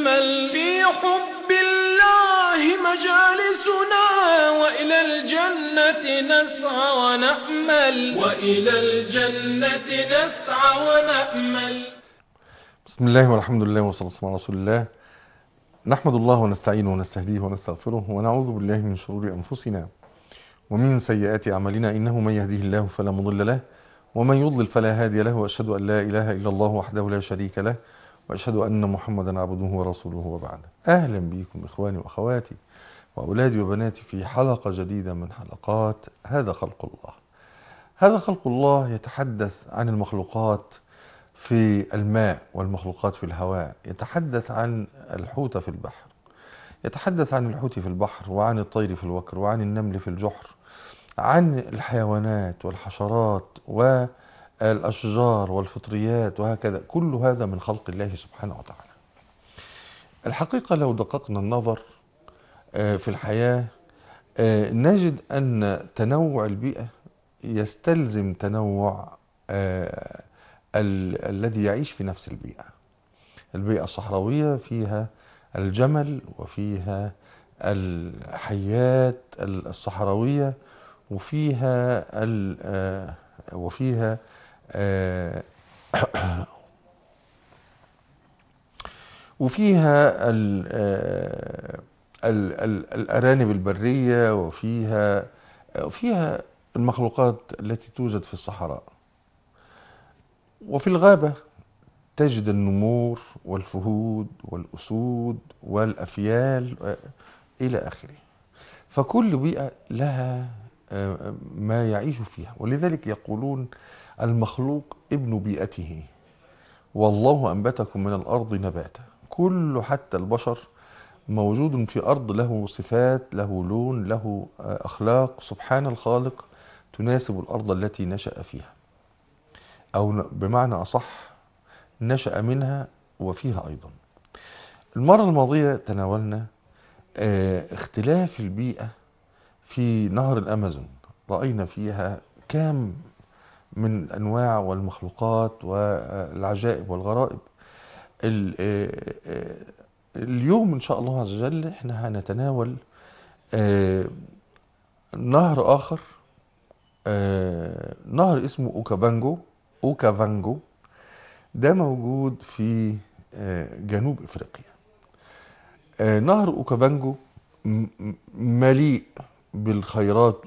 ونأمل في حب الله مجالسنا وإلى الجنة نسعى ونأمل وإلى الجنة نسعى ونأمل بسم الله والحمد لله والصلاة والسلام على رسول الله نحمد الله ونستعينه ونستهديه ونستغفره ونعوذ بالله من شرور أنفسنا ومن سيئات أعمالنا إنه من يهديه الله فلا مضل له ومن يضلل فلا هادي له وأشهد أن لا إله إلا الله وحده لا شريك له وأشهد أن محمدا عبده ورسوله وبعد أهلا بكم إخواني وأخواتي وأولادي وبناتي في حلقة جديدة من حلقات هذا خلق الله هذا خلق الله يتحدث عن المخلوقات في الماء والمخلوقات في الهواء يتحدث عن الحوت في البحر يتحدث عن الحوت في البحر وعن الطير في الوكر وعن النمل في الجحر عن الحيوانات والحشرات والأشجار والفطريات وهكذا كل هذا من خلق الله سبحانه وتعالى الحقيقة لو دققنا النظر في الحياة نجد أن تنوع البيئة يستلزم تنوع ال الذي يعيش في نفس البيئة البيئة الصحراوية فيها الجمل وفيها الحيات الصحراوية وفيها ال وفيها وفيها ال ال ال الأرانب البرية وفيها وفيها المخلوقات التي توجد في الصحراء وفي الغابة تجد النمور والفهود والأسود والأفيال إلى آخره فكل بيئة لها ما يعيش فيها ولذلك يقولون المخلوق ابن بيئته والله أنبتكم من الأرض نباتا كل حتى البشر موجود في أرض له صفات له لون له أخلاق سبحان الخالق تناسب الأرض التي نشأ فيها أو بمعنى أصح نشأ منها وفيها أيضا المرة الماضية تناولنا اختلاف البيئة في نهر الأمازون رأينا فيها كام من الأنواع والمخلوقات والعجائب والغرائب اليوم إن شاء الله عز وجل احنا هنتناول نهر آخر نهر اسمه أوكابانجو أوكافانجو ده موجود في جنوب افريقيا نهر اوكافانجو مليء بالخيرات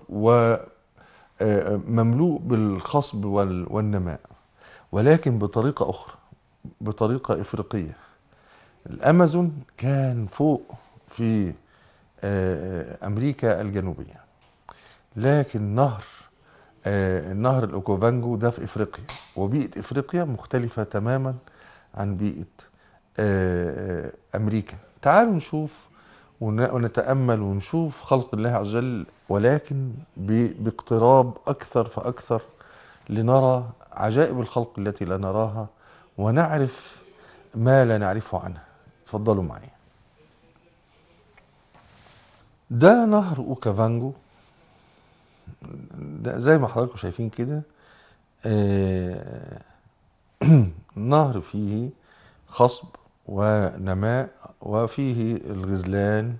ومملوء بالخصب والنماء ولكن بطريقة اخرى بطريقة افريقية الامازون كان فوق في امريكا الجنوبية لكن نهر النهر الاوكوفانجو ده في افريقيا وبيئة افريقيا مختلفة تماما عن بيئة امريكا تعالوا نشوف ونتأمل ونشوف خلق الله عز وجل ولكن باقتراب اكثر فاكثر لنرى عجائب الخلق التي لا نراها ونعرف ما لا نعرفه عنها تفضلوا معي ده نهر اوكافانجو ده زي ما حضراتكم شايفين كده آه نهر فيه خصب ونماء وفيه الغزلان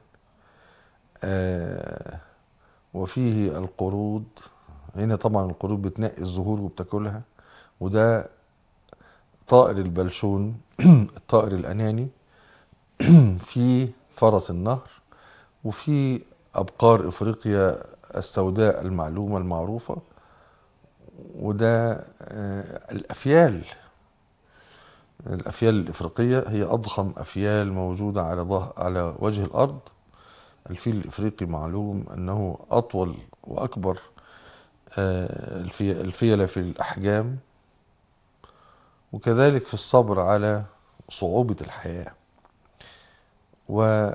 آه وفيه القرود هنا طبعا القرود بتنقي الزهور وبتاكلها وده طائر البلشون الطائر الأناني في فرس النهر وفي أبقار إفريقيا السوداء المعلومة المعروفة وده الأفيال الأفيال الإفريقية هي أضخم أفيال موجودة على ظهر على وجه الأرض الفيل الإفريقي معلوم أنه أطول وأكبر الفيلة في الأحجام وكذلك في الصبر على صعوبة الحياة و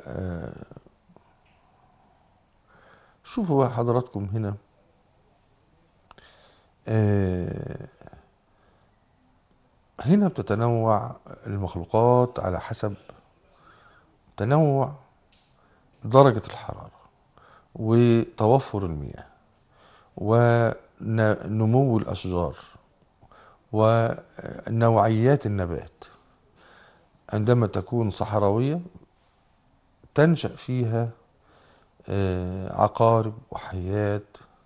شوفوا حضراتكم هنا هنا بتتنوع المخلوقات على حسب تنوع درجة الحرارة وتوفر المياه ونمو الأشجار ونوعيات النبات عندما تكون صحراوية تنشأ فيها آه، عقارب وحيات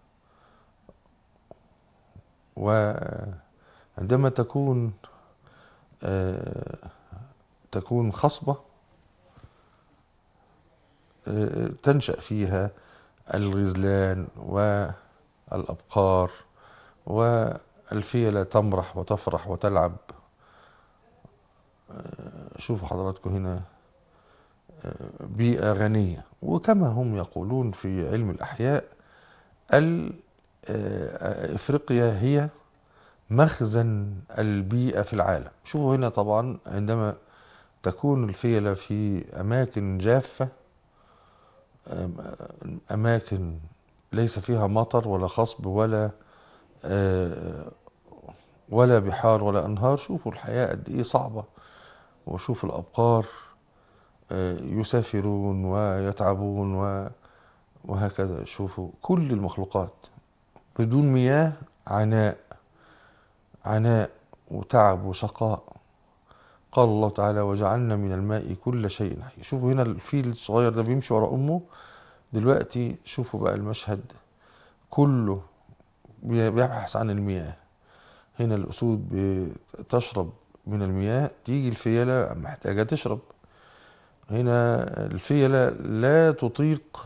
وعندما تكون آه، تكون خصبة آه، تنشأ فيها الغزلان والأبقار والفيلة تمرح وتفرح وتلعب آه، شوفوا حضراتكم هنا آه، بيئة غنية وكما هم يقولون في علم الأحياء ال- آه، إفريقيا هي مخزن البيئة في العالم شوفوا هنا طبعا عندما تكون الفيلة في أماكن جافة أم- أماكن ليس فيها مطر ولا خصب ولا آه، ولا بحار ولا أنهار شوفوا الحياة قد إيه صعبة وشوفوا الأبقار آه، يسافرون ويتعبون و- وهكذا شوفوا كل المخلوقات بدون مياه عناء عناء وتعب وشقاء قال الله تعالى وجعلنا من الماء كل شيء حي شوفوا هنا الفيل الصغير ده بيمشي ورا أمه دلوقتي شوفوا بقى المشهد كله بي- بيبحث عن المياه هنا الأسود بتشرب من المياه تيجي الفيلة محتاجة تشرب هنا الفيلة لا تطيق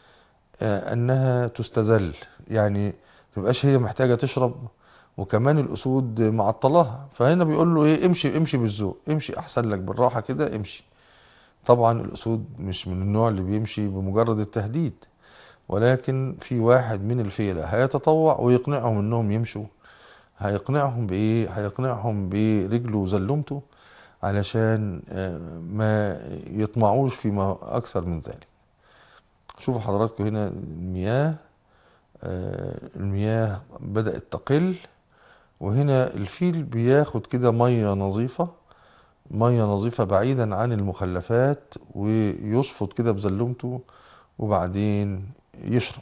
آه، أنها تستذل يعني تبقاش هي محتاجة تشرب وكمان الأسود معطلاها فهنا بيقول له إيه امشي امشي بالذوق امشي أحسن لك بالراحة كده امشي طبعا الأسود مش من النوع اللي بيمشي بمجرد التهديد ولكن في واحد من الفيلة هيتطوع ويقنعهم انهم يمشوا هيقنعهم بايه هيقنعهم برجله وزلمته علشان آه، ما يطمعوش فيما اكثر من ذلك شوفوا حضراتكم هنا المياه آه، المياه بدأت تقل وهنا الفيل بياخد كده مية نظيفة مية نظيفة بعيدا عن المخلفات ويشفط كده بزلمته وبعدين يشرب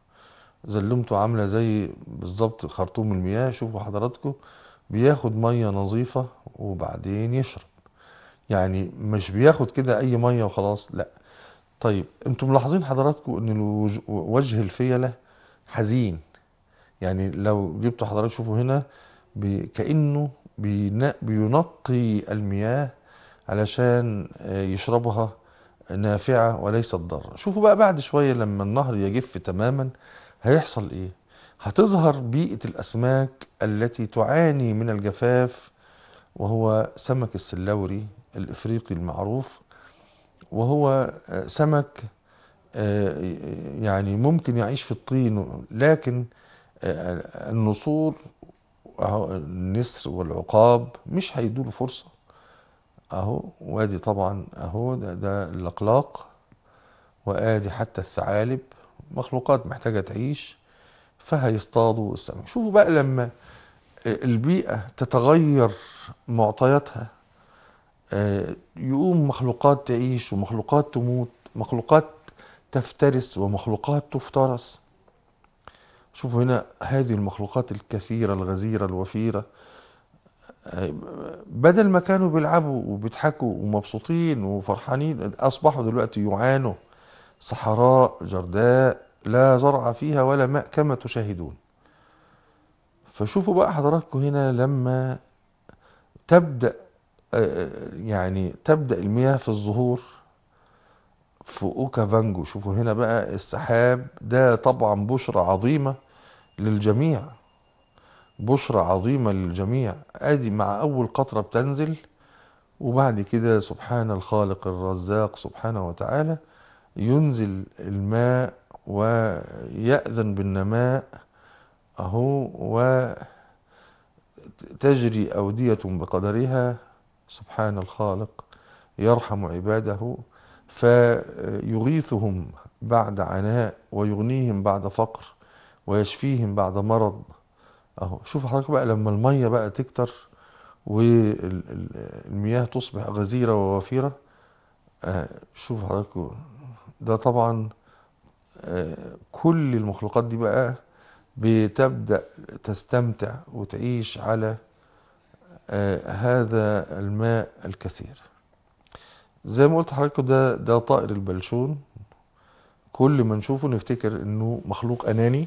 زلمته عاملة زي بالظبط خرطوم المياه شوفوا حضراتكم بياخد مية نظيفة وبعدين يشرب يعني مش بياخد كده اي مية وخلاص لا طيب انتم ملاحظين حضراتكم ان الوج- وجه الفيلة حزين يعني لو جبتوا حضراتكم شوفوا هنا بي- كأنه بينا- بينقي المياه علشان آه، يشربها نافعة وليست ضارة شوفوا بقى بعد شوية لما النهر يجف تماما هيحصل ايه هتظهر بيئة الأسماك التي تعاني من الجفاف وهو سمك السلوري الإفريقي المعروف وهو آه، سمك آه، يعني ممكن يعيش في الطين لكن آه، النسور أهو النسر والعقاب مش هيدوله فرصة اهو وادي طبعا اهو ده, ده الاقلاق وادي حتى الثعالب مخلوقات محتاجة تعيش فهيصطادوا السمك شوفوا بقى لما البيئة تتغير معطياتها آه، يقوم مخلوقات تعيش ومخلوقات تموت مخلوقات تفترس ومخلوقات تفترس شوفوا هنا هذه المخلوقات الكثيرة الغزيرة الوفيرة آه، بدل ما كانوا بيلعبوا وبيضحكوا ومبسوطين وفرحانين أصبحوا دلوقتي يعانوا صحراء جرداء لا زرع فيها ولا ماء كما تشاهدون فشوفوا بقى حضراتكم هنا لما تبدأ آه، يعني تبدأ المياه في الظهور في اوكافانجو شوفوا هنا بقى السحاب ده طبعا بشرى عظيمة للجميع بشرى عظيمة للجميع ادي مع اول قطرة بتنزل وبعد كده سبحان الخالق الرزاق سبحانه وتعالى ينزل الماء ويأذن بالنماء اهو وتجري أودية بقدرها سبحان الخالق يرحم عباده فيغيثهم بعد عناء ويغنيهم بعد فقر ويشفيهم بعد مرض اهو شوف حضرتك بقى لما المية بقى تكتر والمياه تصبح غزيرة ووفيرة آه، شوف حضرتك ده طبعا آه، كل المخلوقات دي بقى بتبدأ تستمتع وتعيش على آه، هذا الماء الكثير زي ما قلت لحضراتكم ده ده طائر البلشون كل ما نشوفه نفتكر انه مخلوق اناني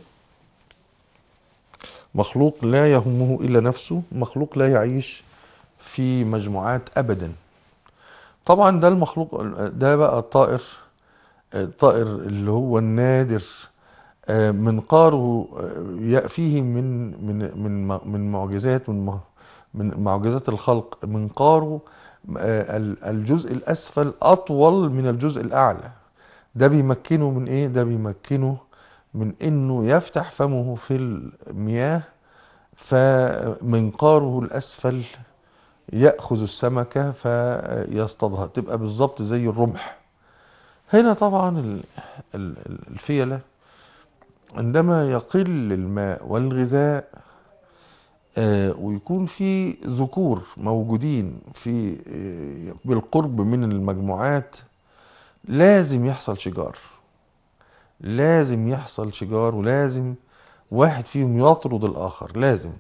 مخلوق لا يهمه الا نفسه مخلوق لا يعيش في مجموعات ابدا طبعا ده المخلوق ده بقى الطائر الطائر اللي هو النادر آه، منقاره آه، فيه من من من من معجزات من م- من معجزات الخلق منقاره آه، ال- الجزء الاسفل اطول من الجزء الاعلى ده بيمكنه من ايه ده بيمكنه من انه يفتح فمه في المياه فمنقاره الاسفل ياخذ السمكه فيصطادها تبقى بالظبط زي الرمح هنا طبعا ال- ال- ال- الفيله عندما يقل الماء والغذاء آه، ويكون في ذكور موجودين في آه، بالقرب من المجموعات لازم يحصل شجار لازم يحصل شجار ولازم واحد فيهم يطرد الآخر لازم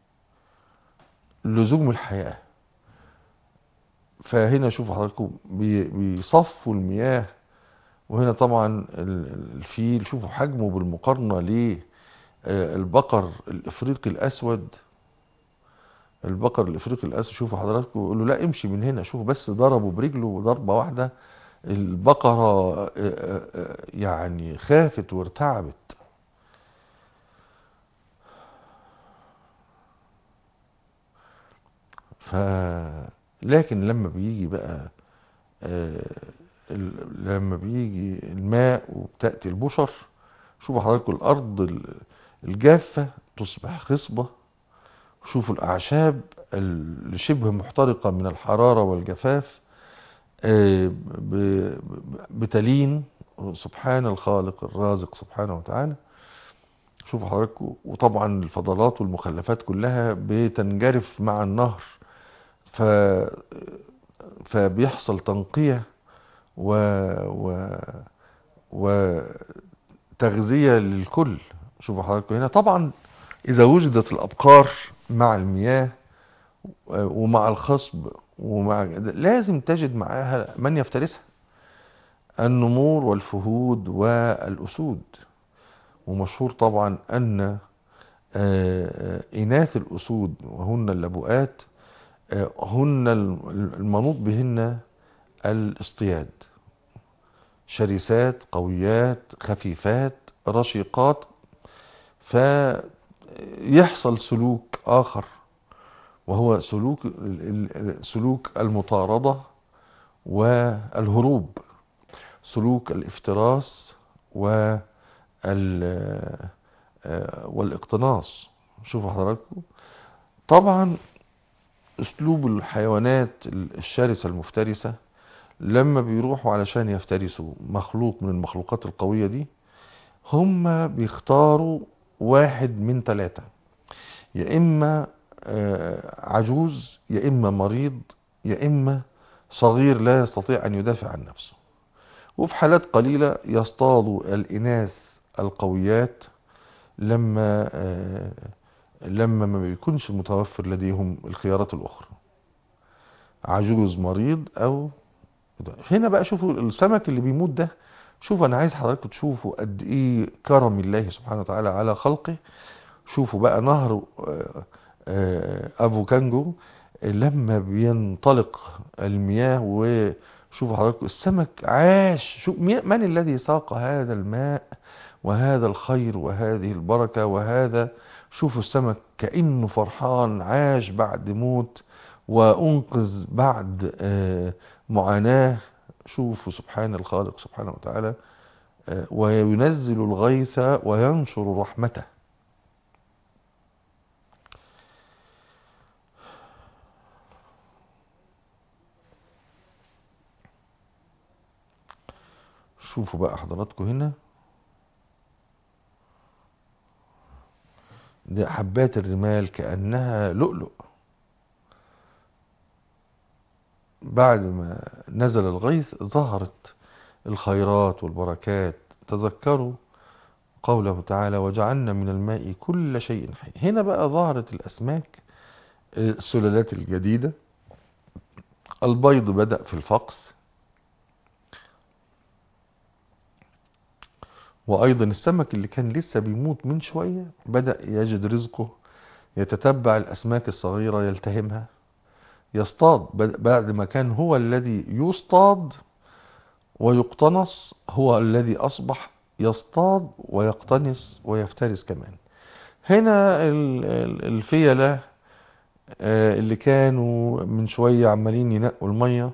لزوم الحياة فهنا شوفوا حضراتكم بي- بيصفوا المياه وهنا طبعا ال- الفيل شوفوا حجمه بالمقارنة للبقر الإفريقي الأسود البقر الإفريقي الأسود شوفوا حضراتكم يقولوا لا امشي من هنا شوفوا بس ضربوا برجله ضربة واحدة البقرة آه، آه، آه، يعني خافت وارتعبت ف لكن لما بيجي بقى آه، ال- لما بيجي الماء وبتأتي البشر شوفوا حضراتكم الأرض ال- الجافة تصبح خصبة شوفوا الأعشاب اللي شبه محترقة من الحرارة والجفاف آه، ب- ب- بتلين سبحان الخالق الرازق سبحانه وتعالى شوفوا حضراتكم وطبعا الفضلات والمخلفات كلها بتنجرف مع النهر ف فبيحصل تنقية و... و... وتغذية للكل شوفوا حضراتكم هنا طبعا إذا وجدت الأبقار مع المياه ومع الخصب ومع لازم تجد معاها من يفترسها النمور والفهود والأسود ومشهور طبعا أن آه، آه، إناث الأسود وهن اللبؤات آه، هن المنوط بهن الاصطياد شرسات قويات خفيفات رشيقات فيحصل سلوك آخر وهو سلوك ال- ال- سلوك المطاردة والهروب سلوك الافتراس وال آه، والاقتناص شوفوا حضراتكم طبعا اسلوب الحيوانات الشرسة المفترسة لما بيروحوا علشان يفترسوا مخلوق من المخلوقات القوية دي هم بيختاروا واحد من ثلاثة يا إما آه، عجوز يا إما مريض يا إما صغير لا يستطيع أن يدافع عن نفسه وفي حالات قليلة يصطادوا الإناث القويات لما آه، لما ما بيكونش متوفر لديهم الخيارات الأخرى عجوز مريض أو هنا بقى شوفوا السمك اللي بيموت ده شوفوا أنا عايز حضراتكم تشوفوا قد إيه كرم الله سبحانه وتعالى على خلقه شوفوا بقى نهر آه، آه، أبو كانجو لما بينطلق المياه وشوفوا حضراتكم السمك عاش شوف مي- من الذي ساق هذا الماء وهذا الخير وهذه البركة وهذا شوفوا السمك كأنه فرحان عاش بعد موت وأنقذ بعد آه، معاناة شوفوا سبحان الخالق سبحانه وتعالى آه، وينزل الغيث وينشر رحمته شوفوا بقى حضراتكم هنا دي حبات الرمال كأنها لؤلؤ بعد ما نزل الغيث ظهرت الخيرات والبركات تذكروا قوله تعالى وجعلنا من الماء كل شيء حي هنا بقى ظهرت الأسماك السلالات الجديدة البيض بدأ في الفقس وأيضا السمك اللي كان لسه بيموت من شوية بدأ يجد رزقه يتتبع الأسماك الصغيرة يلتهمها يصطاد بعد ما كان هو الذي يصطاد ويقتنص هو الذي أصبح يصطاد ويقتنص ويفترس كمان هنا الفيلة اللي كانوا من شوية عمالين ينقوا المية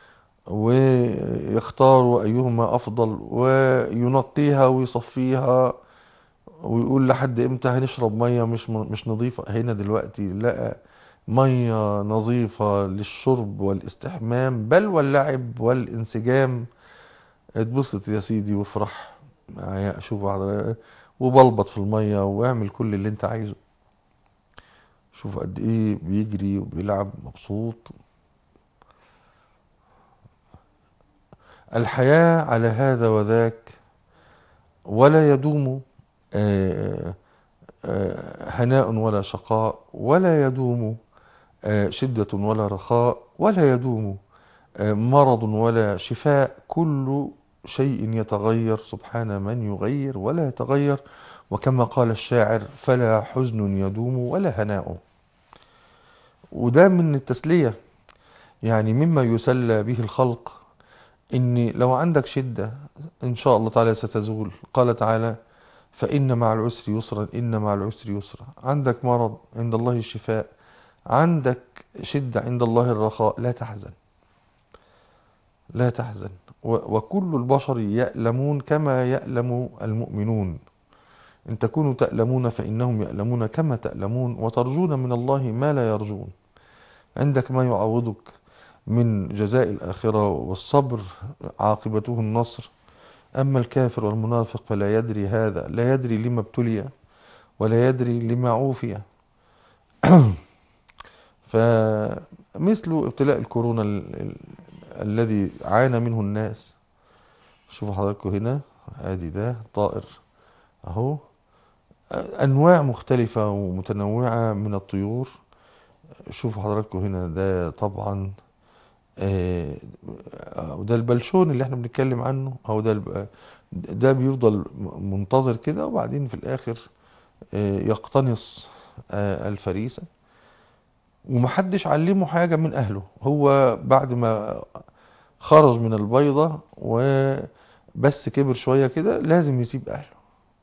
ويختاروا أيهما أفضل وينقيها ويصفيها ويقول لحد امتى هنشرب مية مش مش نظيفة هنا دلوقتي لقى مية نظيفة للشرب والاستحمام بل واللعب والانسجام اتبسط يا سيدي وافرح معايا شوف وبلبط في المية واعمل كل اللي انت عايزه شوف قد ايه بيجري وبيلعب مبسوط الحياة على هذا وذاك ولا يدوم هناء ولا شقاء ولا يدوم شدة ولا رخاء ولا يدوم مرض ولا شفاء كل شيء يتغير سبحان من يغير ولا يتغير وكما قال الشاعر فلا حزن يدوم ولا هناء وده من التسلية يعني مما يسلى به الخلق ان لو عندك شدة ان شاء الله تعالى ستزول قال تعالى فإن مع العسر يسرا إن مع العسر يسرا عندك مرض عند الله الشفاء عندك شدة عند الله الرخاء لا تحزن لا تحزن وكل البشر يألمون كما يألم المؤمنون إن تكونوا تألمون فإنهم يألمون كما تألمون وترجون من الله ما لا يرجون عندك ما يعوضك من جزاء الآخرة والصبر عاقبته النصر أما الكافر والمنافق فلا يدري هذا لا يدري لما ابتلي ولا يدري لما عوفي فمثل ابتلاء الكورونا ال ال الذي عانى منه الناس شوفوا حضراتكم هنا ادي ده طائر اهو انواع مختلفة ومتنوعة من الطيور شوفوا حضراتكم هنا ده طبعا وده البلشون اللي احنا بنتكلم عنه او ده ده بيفضل منتظر كده وبعدين في الاخر يقتنص الفريسة ومحدش علمه حاجة من اهله هو بعد ما خرج من البيضة وبس كبر شوية كده لازم يسيب اهله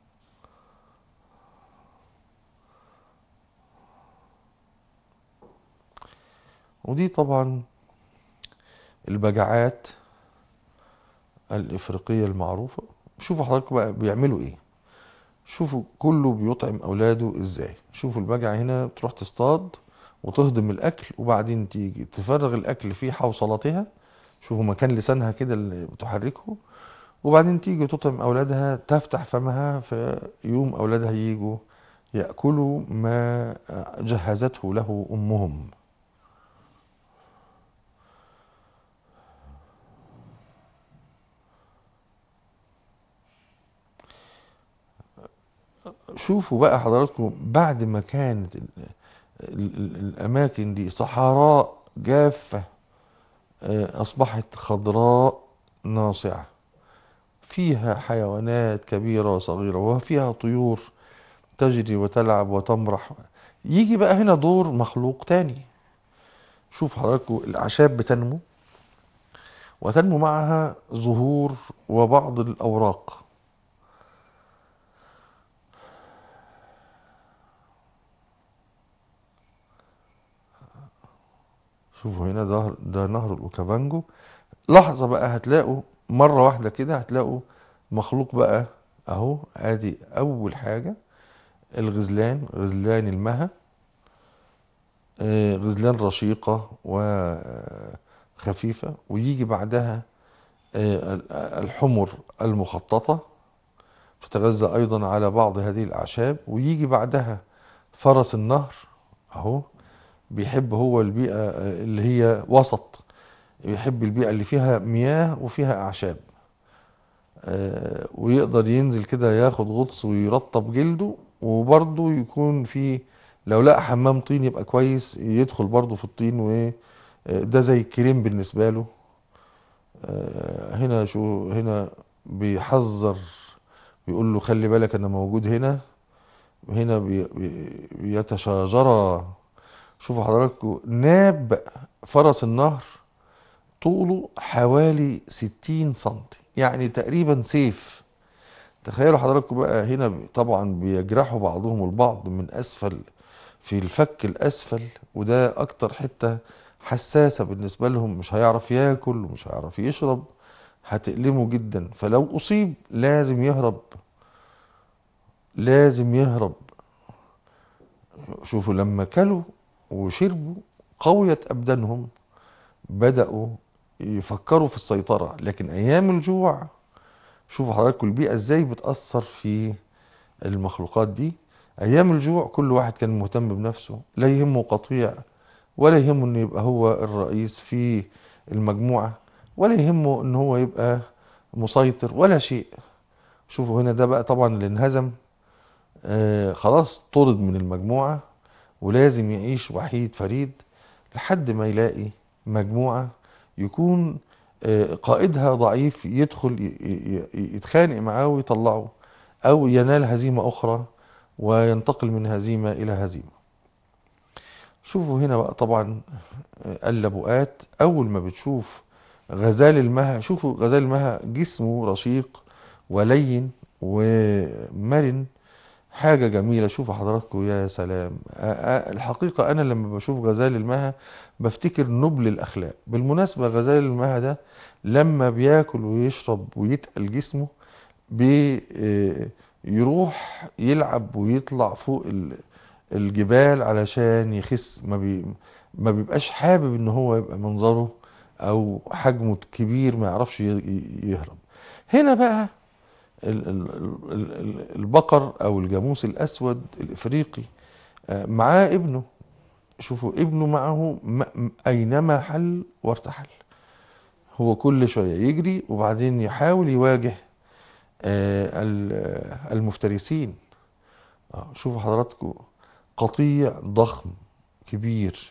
ودي طبعا البجعات الإفريقية المعروفة شوفوا حضراتكم بقى بيعملوا ايه شوفوا كله بيطعم أولاده ازاي شوفوا البجعة هنا تروح تصطاد وتهضم الأكل وبعدين تيجي تفرغ الأكل في حوصلتها شوفوا مكان لسانها كده اللي بتحركه وبعدين تيجي تطعم أولادها تفتح فمها فيوم أولادها يجوا يأكلوا ما جهزته له أمهم شوفوا بقى حضراتكم بعد ما كانت ال ال ال الأماكن دي صحراء جافة أصبحت خضراء ناصعة فيها حيوانات كبيرة وصغيرة وفيها طيور تجري وتلعب وتمرح يجي بقى هنا دور مخلوق تاني شوف حضراتكم الأعشاب بتنمو وتنمو معها زهور وبعض الأوراق شوفوا هنا ده, ده نهر الأوكابانجو لحظة بقى هتلاقوا مرة واحدة كده هتلاقوا مخلوق بقى اهو ادي اول حاجة الغزلان غزلان المها غزلان رشيقة وخفيفة ويجي بعدها الحمر المخططة تتغذى ايضا على بعض هذه الاعشاب ويجي بعدها فرس النهر اهو بيحب هو البيئة اللي هي وسط يحب البيئة اللي فيها مياه وفيها أعشاب ويقدر ينزل كده ياخد غطس ويرطب جلده وبرضه يكون في لو لقى حمام طين يبقى كويس يدخل برضه في الطين وده زي الكريم بالنسبة له هنا شو هنا بيحذر بيقول له خلي بالك انا موجود هنا هنا بي- بي- بيتشاجرا شوفوا حضراتكم ناب فرس النهر طوله حوالي 60 سنتي يعني تقريبا سيف تخيلوا حضراتكم بقى هنا ب- طبعا بيجرحوا بعضهم البعض من اسفل في الفك الاسفل وده اكتر حتة حساسة بالنسبة لهم مش هيعرف ياكل ومش هيعرف يشرب هتألمه جدا فلو اصيب لازم يهرب لازم يهرب شوفوا لما كلوا وشربوا قويت أبدانهم بدأوا يفكروا في السيطرة لكن أيام الجوع شوفوا حضراتكم البيئة ازاي بتأثر في المخلوقات دي أيام الجوع كل واحد كان مهتم بنفسه لا يهمه قطيع ولا يهمه انه يبقى هو الرئيس في المجموعة ولا يهمه ان هو يبقى مسيطر ولا شيء شوفوا هنا ده بقى طبعا اللي انهزم آه خلاص طرد من المجموعة ولازم يعيش وحيد فريد لحد ما يلاقي مجموعة يكون آه قائدها ضعيف يدخل ي- ي- ي- يتخانق معاه ويطلعه او ينال هزيمة اخرى وينتقل من هزيمة الى هزيمة شوفوا هنا بقى طبعا آه، اللبؤات اول ما بتشوف غزال المها شوفوا غزال المها جسمه رشيق ولين ومرن حاجة جميلة شوفوا حضراتكم يا سلام آه، آه، الحقيقة أنا لما بشوف غزال المها بفتكر نبل الأخلاق بالمناسبة غزال المها ده لما بياكل ويشرب ويتقل جسمه بيروح يلعب ويطلع فوق ال- الجبال علشان يخس ما, بي ما بيبقاش حابب ان هو يبقى منظره او حجمه كبير ما يعرفش ي- ي- يهرب هنا بقى ال- ال- ال- ال- البقر او الجاموس الاسود الافريقي آه، معاه ابنه شوفوا ابنه معه م- اينما حل وارتحل هو كل شوية يجري وبعدين يحاول يواجه آه، ال- المفترسين آه، شوفوا حضراتكم قطيع ضخم كبير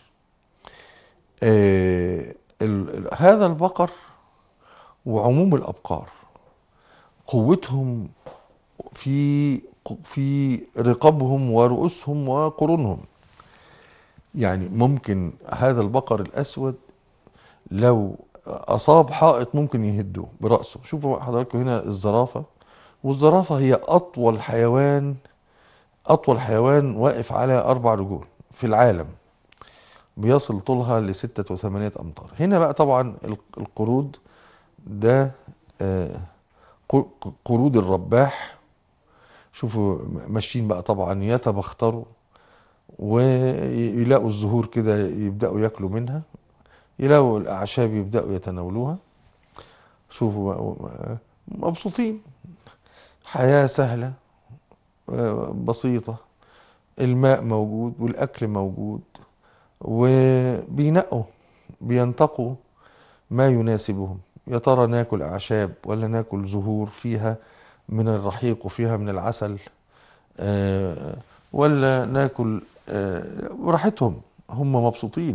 آه، ال- ال- هذا البقر وعموم الأبقار قوتهم في في رقابهم ورؤوسهم وقرونهم يعني ممكن هذا البقر الأسود لو أصاب حائط ممكن يهده برأسه شوفوا حضراتكم هنا الزرافة والزرافة هي أطول حيوان أطول حيوان واقف على أربع رجول في العالم بيصل طولها لستة وثمانية أمتار هنا بقى طبعا ال- القرود ده آه، ق- قرود الرباح شوفوا ماشيين بقى طبعا يتبختروا ويلاقوا الزهور كده يبدأوا ياكلوا منها يلاقوا الأعشاب يبدأوا يتناولوها شوفوا بقى مبسوطين حياة سهلة آه، بسيطة الماء موجود والأكل موجود وبينقوا بينتقوا ما يناسبهم يا ترى ناكل أعشاب ولا ناكل زهور فيها من الرحيق وفيها من العسل آه، ولا ناكل آه، براحتهم هم مبسوطين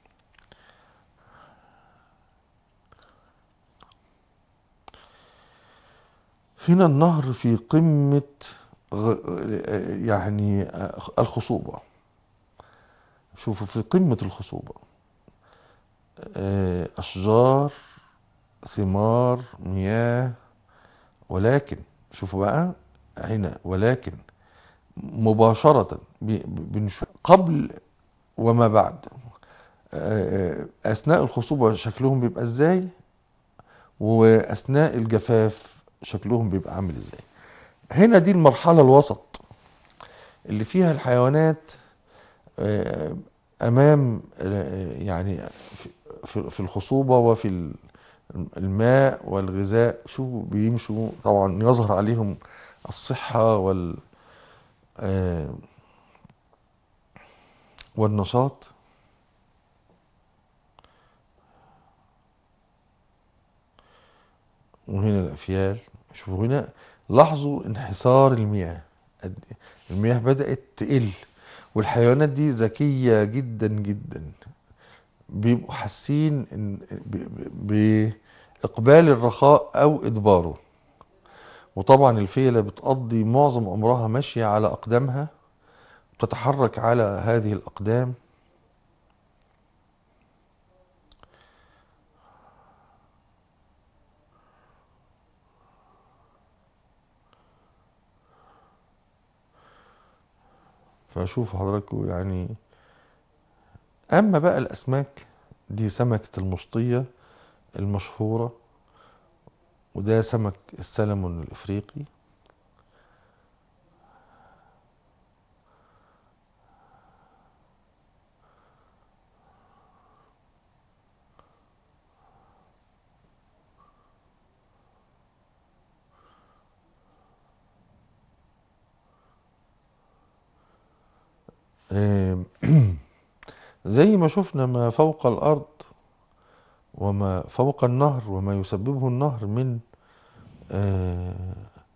هنا النهر في قمة غ- يعني الخصوبة شوفوا في قمة الخصوبة آه، أشجار ثمار مياه ولكن شوفوا بقى هنا ولكن مباشرة ب- بنشوف قبل وما بعد آه، آه، أثناء الخصوبة شكلهم بيبقى ازاي وأثناء الجفاف شكلهم بيبقى عامل ازاي هنا دي المرحلة الوسط اللي فيها الحيوانات آه، أمام آه، يعني في- في في الخصوبة وفي ال- الماء والغذاء شو بيمشوا طبعا يظهر عليهم الصحة وال آه، والنشاط وهنا الأفيال شوفوا هنا لاحظوا انحسار المياه قد- المياه بدأت تقل والحيوانات دي ذكية جدا جدا بيبقوا حاسين إن- ب- ب- بإقبال الرخاء أو إدباره وطبعا الفيلة بتقضي معظم عمرها ماشية على أقدامها تتحرك على هذه الأقدام فشوف حضراتكم يعني أما بقى الأسماك دي سمكة المشطية المشهورة وده سمك السلمون الإفريقي آم، زي ما شفنا ما فوق الأرض وما فوق النهر وما يسببه النهر من آه،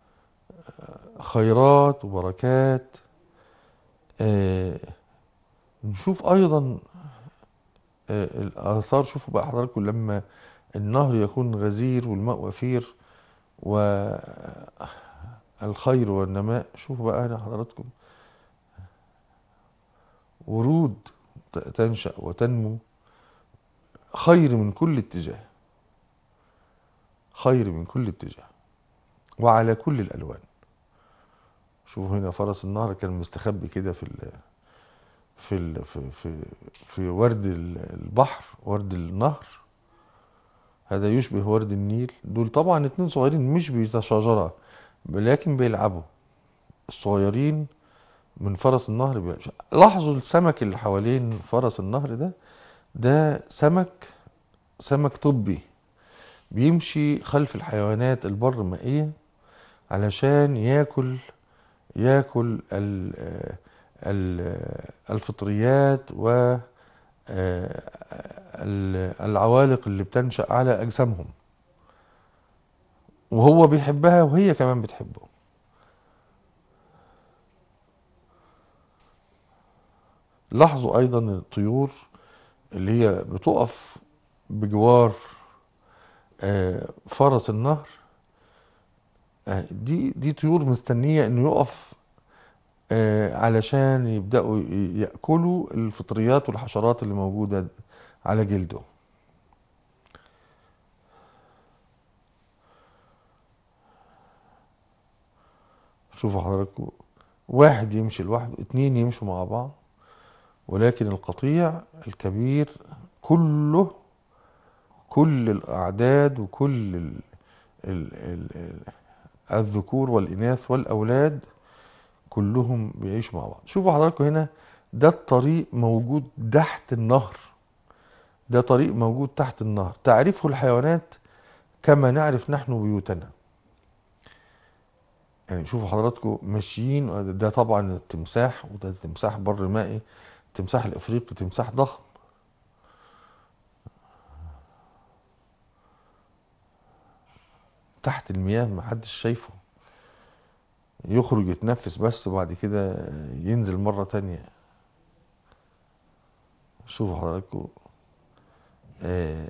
خيرات وبركات آه، نشوف أيضا آه، الآثار شوفوا بقى حضراتكم لما النهر يكون غزير والماء وفير والخير والنماء شوفوا بقى هنا حضراتكم ورود ت- تنشأ وتنمو خير من كل اتجاه خير من كل اتجاه وعلى كل الألوان شوفوا هنا فرس النهر كان مستخبي كده في ال في ال في في في ورد ال- البحر ورد النهر هذا يشبه ورد النيل دول طبعا اتنين صغيرين مش بيتشاجرا لكن بيلعبوا الصغيرين من فرس النهر بيلعبوا. لاحظوا السمك اللي حوالين فرس النهر ده ده سمك سمك طبي بيمشي خلف الحيوانات البر المائية علشان ياكل ياكل ال ال الفطريات و ال- العوالق اللي بتنشأ على أجسامهم وهو بيحبها وهي كمان بتحبه لاحظوا أيضا الطيور اللي هي بتقف بجوار آه، فرس النهر آه، دي دي طيور مستنية انه يقف آه، علشان يبدأوا ي- يأكلوا الفطريات والحشرات اللي موجودة على جلده شوفوا حضراتكم واحد يمشي لوحده اتنين يمشوا مع بعض ولكن القطيع الكبير كله كل الأعداد وكل ال ال ال ال الذكور والإناث والأولاد كلهم بيعيشوا مع بعض شوفوا حضراتكم هنا ده الطريق موجود تحت النهر ده طريق موجود تحت النهر تعرفه الحيوانات كما نعرف نحن بيوتنا يعني شوفوا حضراتكم ماشيين ده طبعا التمساح وده تمساح بر مائي التمساح الافريقي تمساح ضخم تحت المياه محدش شايفه يخرج يتنفس بس وبعد كده ينزل مرة تانية شوفوا حضراتكم آه،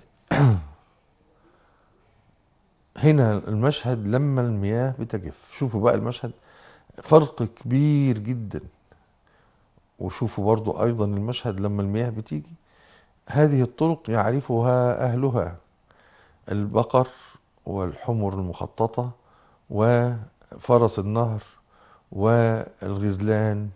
هنا المشهد لما المياه بتجف شوفوا بقى المشهد فرق كبير جدا وشوفوا برضو أيضا المشهد لما المياه بتيجي هذه الطرق يعرفها أهلها البقر والحمر المخططة وفرس النهر والغزلان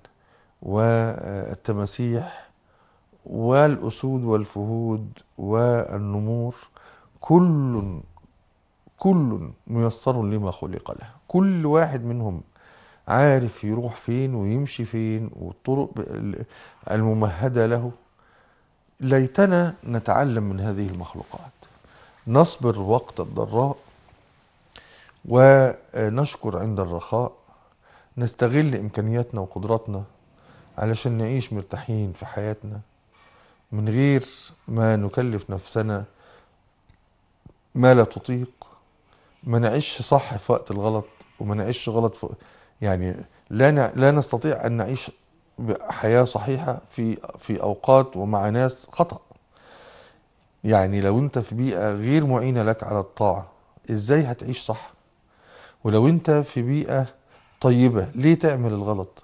والتماسيح والأسود والفهود والنمور كل كل ميسر لما خلق له كل واحد منهم عارف يروح فين ويمشي فين والطرق الممهدة له ليتنا نتعلم من هذه المخلوقات نصبر وقت الضراء ونشكر عند الرخاء نستغل إمكانياتنا وقدراتنا علشان نعيش مرتاحين في حياتنا من غير ما نكلف نفسنا ما لا تطيق ما نعيش صح في وقت الغلط وما نعيش غلط في يعني لا ن- لا نستطيع أن نعيش حياة صحيحة في في أوقات ومع ناس خطأ يعني لو أنت في بيئة غير معينة لك على الطاعة إزاي هتعيش صح ولو انت في بيئة طيبة ليه تعمل الغلط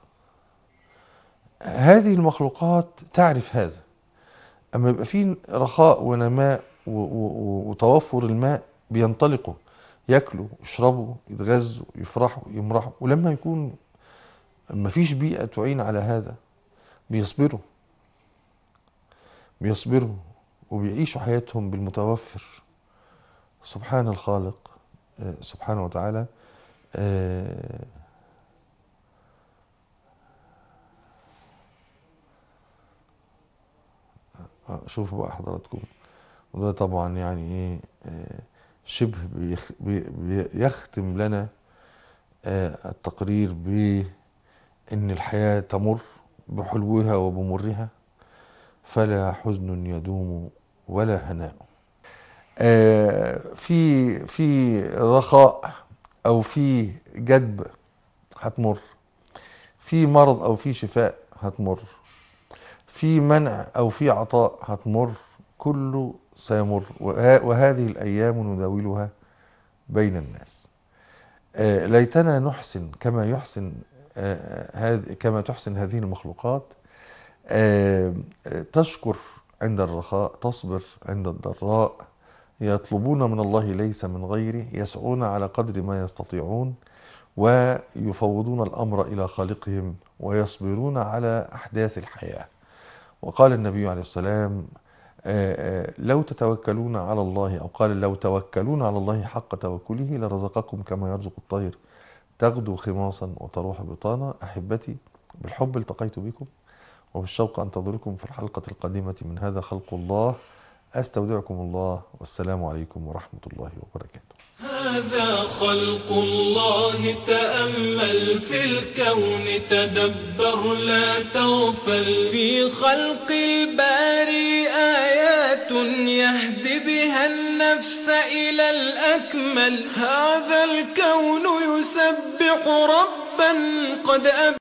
هذه المخلوقات تعرف هذا اما يبقى في رخاء ونماء و- و- وتوفر الماء بينطلقوا ياكلوا يشربوا يتغذوا يفرحوا يمرحوا ولما يكون مفيش بيئة تعين على هذا بيصبروا بيصبروا وبيعيشوا حياتهم بالمتوفر سبحان الخالق آه، سبحانه وتعالى آه، آه، شوفوا بقى حضراتكم وده طبعا يعني ايه آه، شبه بيخ- بي- بيختم لنا آه، التقرير بأن الحياة تمر بحلوها وبمرها فلا حزن يدوم ولا هناء آه، في في رخاء او في جدب هتمر في مرض او في شفاء هتمر في منع او في عطاء هتمر كله سيمر وه- وهذه الايام نداولها بين الناس آه، ليتنا نحسن كما يحسن آه، هذ- كما تحسن هذه المخلوقات آه، آه، تشكر عند الرخاء تصبر عند الضراء يطلبون من الله ليس من غيره يسعون على قدر ما يستطيعون ويفوضون الأمر إلى خالقهم ويصبرون على أحداث الحياة وقال النبي عليه السلام آه، آه، لو تتوكلون على الله أو قال لو توكلون على الله حق توكله لرزقكم كما يرزق الطير تغدو خماصا وتروح بطانا أحبتي بالحب التقيت بكم وبالشوق أنتظركم في الحلقة القادمة من هذا خلق الله أستودعكم الله والسلام عليكم ورحمة الله وبركاته هذا خلق الله تأمل في الكون تدبر لا تغفل في خلق الباري آيات يهدي بها النفس إلى الأكمل هذا الكون يسبح ربا قد أب